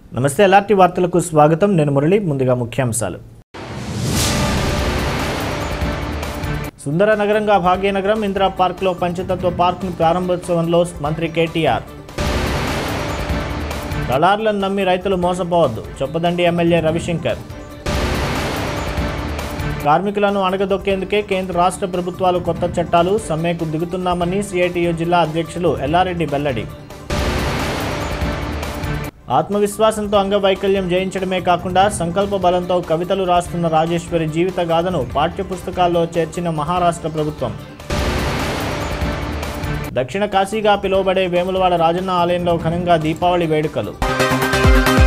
నమస్తే ఎల్ఆర్టీ వార్తలకు స్వాగతం నేను మురళి ముందుగా ముఖ్యాంశాలు సుందర నగరంగా భాగ్యనగరం ఇందిరా పార్క్లో పంచతత్వ పార్క్ను ప్రారంభోత్సవంలో మంత్రి కేటీఆర్ దళార్లను నమ్మి రైతులు మోసపోవద్దు చొప్పదండి ఎమ్మెల్యే రవిశంకర్ కార్మికులను అణగదొక్కేందుకే కేంద్ర రాష్ట్ర ప్రభుత్వాలు కొత్త చట్టాలు సమ్మెకు దిగుతున్నామని సిఐటియు జిల్లా అధ్యక్షులు ఎల్లారెడ్డి వెల్లడి ఆత్మవిశ్వాసంతో అంగవైకల్యం జయించడమే కాకుండా సంకల్ప బలంతో కవితలు రాస్తున్న రాజేశ్వరి జీవిత గాథను పాఠ్యపుస్తకాల్లో చేర్చిన మహారాష్ట్ర ప్రభుత్వం దక్షిణ కాశీగా పిలువబడే వేములవాడ రాజన్న ఆలయంలో ఘనంగా దీపావళి వేడుకలు